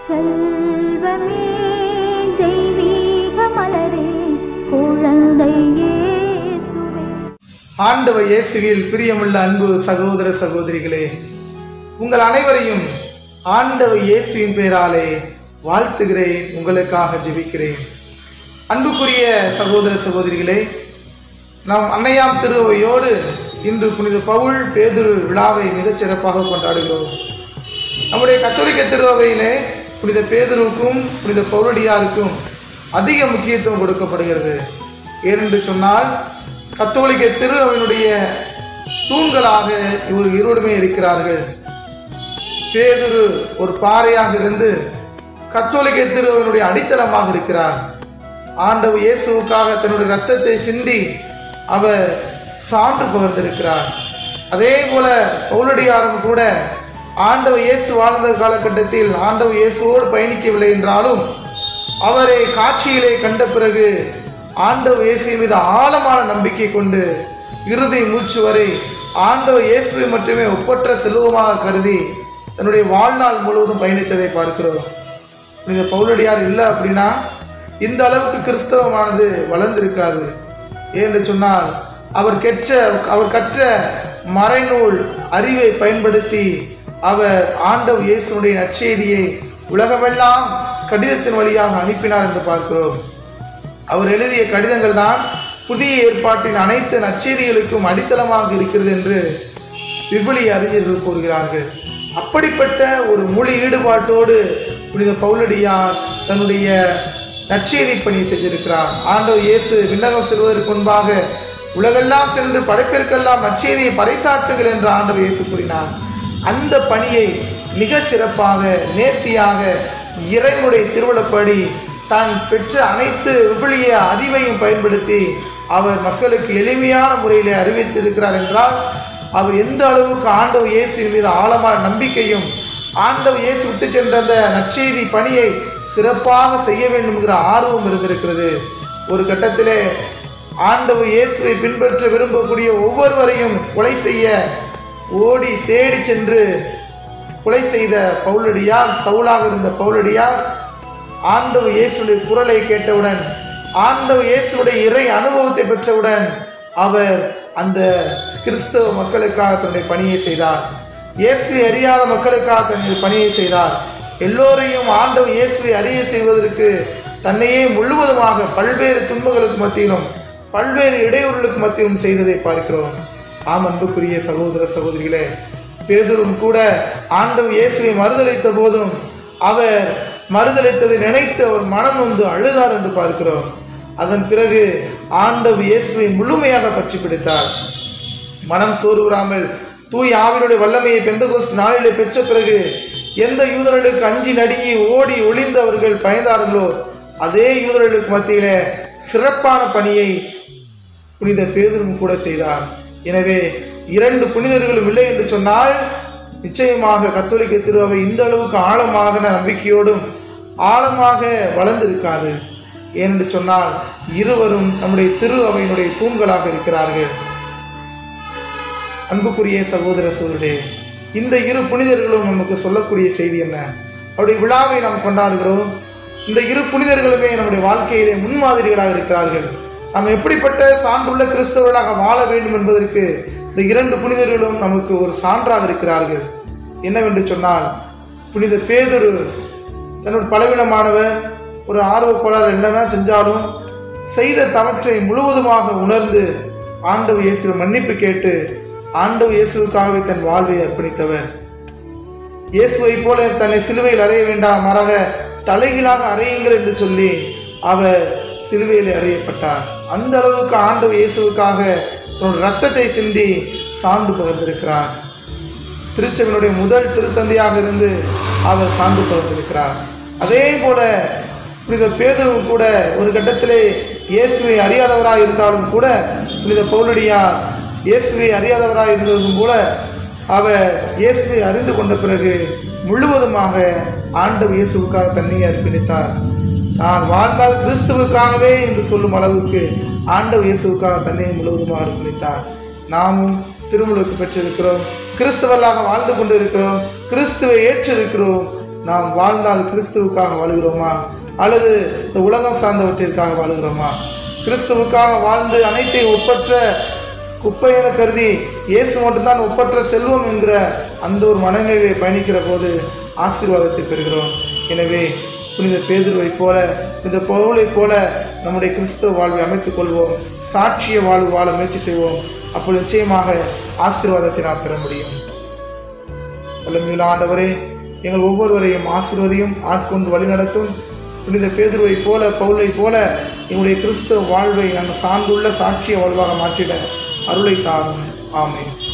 செல்வமே தெய்வீக மலரே குழந்தை இயேசுவே ஆண்டவர் இயேசுவில் பிரியமுள்ள அன்பு சகோதர சகோதரிகளே உங்கள் அனைவரையும் ஆண்டவர் இயேசுவின் பெயராலே வாழ்த்துகிறேன் உங்களுக்காக ஜெபிக்கிறேன் அன்புக்குரிய சகோதர சகோதரிகளே நாம் அன்னையாம் திருவையோடு இன்று புனித பவுல் பேதுரு விழாவை மிகச் சிறப்பாக கொண்டாடுகிறோம் நம்முடைய கத்தோலிக்க திருவையிலே புனித பேதுருவுக்கும் புனித பவுலடியாருக்கும் அதிக முக்கியத்துவம் கொடுக்கப்படுகிறது ஏனென்று சொன்னால் கத்தோலிக்க திருவையினுடைய தூண்களாக இவர் இருவருமே இருக்கிறார்கள் பேதுரு ஒரு பாறையாக இருந்து கத்தோலிக்க திருவையினுடைய அடித்தளமாக இருக்கிறார் ஆண்டவர் இயேசுவுக்காக தன்னுடைய ரத்தத்தை சிந்தி அவர் சான்று பகிர்ந்திருக்கிறார் அதே போல பவுலடியாரும் கூட ஆண்டவர் இயேசு வாழ்ந்த காலகட்டத்தில் ஆண்டவர் இயேசுவோடு பயணிக்கவில்லை என்றாலும் அவரை காட்சியிலே கண்ட பிறகு ஆண்டவர் இயேசு மீது ஆழமான நம்பிக்கை கொண்டு இறுதி மூச்சு வரை ஆண்டவர் இயேசுவை மட்டுமே ஒப்பற்ற செல்வமாக கருதி தன்னுடைய வாழ்நாள் முழுவதும் பயணித்ததை பார்க்கிறோம் புனித பவுலடியார் இல்லை அப்படின்னா இந்த அளவுக்கு கிறிஸ்தவமானது வளர்ந்திருக்காது ஏன்னு சொன்னால் அவர் கற்ற அவர் கற்ற மறைநூல் அறிவை பயன்படுத்தி அவர் ஆண்டவர் இயேசுனுடைய நற்செய்தியை உலகமெல்லாம் கடிதத்தின் வழியாக அனுப்பினார் என்று பார்க்கிறோம் அவர் எழுதிய கடிதங்கள் தான் புதிய ஏற்பாட்டின் அனைத்து நற்செய்திகளுக்கும் அடித்தளமாக இருக்கிறது என்று விவிலிய அறிஞர்கள் கூறுகிறார்கள் அப்படிப்பட்ட ஒரு மொழி ஈடுபாட்டோடு புனித பவுலடியார் தன்னுடைய நற்செய்தி பணி செய்திருக்கிறார் ஆண்டவர் இயேசு விண்ணகம் செல்வதற்கு முன்பாக உலகெல்லாம் சென்று படைப்பிற்கெல்லாம் நற்செய்தியை பறைசாற்றுங்கள் என்று ஆண்டவர் இயேசு கூறினார் அந்த பணியை மிகச் சிறப்பாக நேர்த்தியாக இறைவனுடைய திருவிழப்படி தான் பெற்ற அனைத்து விவிலிய அறிவையும் பயன்படுத்தி அவர் மக்களுக்கு எளிமையான முறையில் அறிவித்திருக்கிறார் என்றால் அவர் எந்த அளவுக்கு ஆண்டவர் இயேசுவின் மீது ஆழமான நம்பிக்கையும் ஆண்டவர் இயேசு விட்டு சென்ற அந்த நற்செய்தி பணியை சிறப்பாக செய்ய வேண்டும் என்கிற ஆர்வம் இருந்திருக்கிறது ஒரு கட்டத்திலே ஆண்டவர் இயேசுவை பின்பற்ற விரும்பக்கூடிய ஒவ்வொருவரையும் கொலை செய்ய ஓடி தேடி சென்று கொலை செய்த பவுலடியார் சவுலாக இருந்த பவுலடியார் ஆண்டவர் இயேசுடைய குரலை கேட்டவுடன் ஆண்டவர் இயேசுடைய இறை அனுபவத்தை பெற்றவுடன் அவர் அந்த கிறிஸ்தவ மக்களுக்காக தன்னுடைய பணியை செய்தார் இயேசுவை அறியாத மக்களுக்காக தன்னுடைய பணியை செய்தார் எல்லோரையும் ஆண்டவர் இயேசுவை அறிய செய்வதற்கு தன்னையே முழுவதுமாக பல்வேறு துன்பங்களுக்கு மத்தியிலும் பல்வேறு இடையூறுகளுக்கு மத்தியிலும் செய்ததை பார்க்கிறோம் ஆம் அன்புக்குரிய சகோதர சகோதரிகளே பேதுரும் கூட ஆண்டவர் இயேசுவை மறுதளித்த போதும் அவர் மறுதளித்ததை நினைத்து அவர் மனம் நொந்து அழுதார் என்று பார்க்கிறோம் அதன் பிறகு ஆண்டவர் இயேசுவை முழுமையாக பற்றி பிடித்தார் மனம் சோர்வுறாமல் தூய் ஆவினுடைய வல்லமையை பெந்தகோஸ்ட் நாளிலே பெற்ற பிறகு எந்த யூதர்களுக்கு அஞ்சி நடுங்கி ஓடி ஒளிந்தவர்கள் பயந்தார்களோ அதே யூதர்களுக்கு மத்தியிலே சிறப்பான பணியை புனித பேதரும் கூட செய்தார் எனவே இரண்டு புனிதர்களும் இல்லை என்று சொன்னால் நிச்சயமாக கத்தோலிக்க திருவை இந்த அளவுக்கு ஆழமாக நம்பிக்கையோடும் ஆழமாக வளர்ந்திருக்காது ஏனென்று சொன்னால் இருவரும் நம்முடைய திரு அவையினுடைய தூண்களாக இருக்கிறார்கள் அன்புக்குரிய சகோதர சகோதரே இந்த இரு புனிதர்களும் நமக்கு சொல்லக்கூடிய செய்தி என்ன அவருடைய விழாவை நாம் கொண்டாடுகிறோம் இந்த இரு புனிதர்களுமே நம்முடைய வாழ்க்கையிலே முன்மாதிரிகளாக இருக்கிறார்கள் நாம் எப்படிப்பட்ட சான்றுள்ள கிறிஸ்தவர்களாக வாழ வேண்டும் என்பதற்கு இந்த இரண்டு புனிதர்களும் நமக்கு ஒரு சான்றாக இருக்கிறார்கள் என்னவென்று சொன்னால் புனித பேதுரு தன்னுடைய பலவீனமானவர் ஒரு ஆர்வ கோளாறு என்னென்ன செஞ்சாலும் செய்த தவற்றை முழுவதுமாக உணர்ந்து ஆண்டவர் இயேசுவை மன்னிப்பு கேட்டு ஆண்டவர் இயேசுவுக்காகவே தன் வாழ்வை அர்ப்பணித்தவர் இயேசுவை போல தன்னை சிலுவையில் அறைய வேண்டாம் மாறாக தலைகீழாக அறையுங்கள் என்று சொல்லி அவர் சிலுவையில் அறையப்பட்டார் அந்த அளவுக்கு ஆண்டவர் இயேசுவுக்காக தன்னுடைய ரத்தத்தை சிந்தி சான்று பகிர்ந்திருக்கிறார் திருச்செவனுடைய முதல் திருத்தந்தையாக இருந்து அவர் சான்று பகிர்ந்திருக்கிறார் அதே போல புனித பேதுருவும் கூட ஒரு கட்டத்திலே இயேசுவை அறியாதவராக இருந்தாலும் கூட புனித பவுலடியார் இயேசுவை அறியாதவராக இருந்ததும் கூட அவர் இயேசுவை அறிந்து கொண்ட பிறகு முழுவதுமாக ஆண்டவர் இயேசுவுக்காக தன்னையை அர்ப்பணித்தார் நான் வாழ்ந்தால் கிறிஸ்துவுக்காகவே என்று சொல்லும் அளவுக்கு ஆண்டவர் இயேசுவுக்காக தன்னை முழுவதுமாக அர்ப்பணித்தார் நாமும் திருமுழுக்கு பெற்றிருக்கிறோம் கிறிஸ்தவர்களாக வாழ்ந்து கொண்டிருக்கிறோம் கிறிஸ்துவை ஏற்றிருக்கிறோம் நாம் வாழ்ந்தால் கிறிஸ்துவுக்காக வாழுகிறோமா அல்லது இந்த உலகம் சார்ந்தவற்றிற்காக வாழுகிறோமா கிறிஸ்துவுக்காக வாழ்ந்து அனைத்தையும் ஒப்பற்ற குப்பை என கருதி இயேசு மட்டும்தான் ஒப்பற்ற செல்வம் என்கிற அந்த ஒரு மனநிலையை பயணிக்கிற போது ஆசீர்வாதத்தை பெறுகிறோம் எனவே புனித பேதுருவைப் போல புனித பவுலைப் போல நம்முடைய கிறிஸ்துவ வாழ்வை அமைத்துக் கொள்வோம் சாட்சிய வாழ்வு வாழ முயற்சி செய்வோம் அப்போ நிச்சயமாக ஆசீர்வாதத்தை நாம் பெற முடியும் வல்லமையுள்ள ஆண்டவரே எங்கள் ஒவ்வொருவரையும் ஆசீர்வதியும் ஆட்கொண்டு வழிநடத்தும் புனித பேதுருவைப் போல பவுலை போல எங்களுடைய கிறிஸ்தவ வாழ்வை நாங்கள் சார்ந்துள்ள சாட்சிய வாழ்வாக மாற்றிட அருளை தாரும் ஆமென்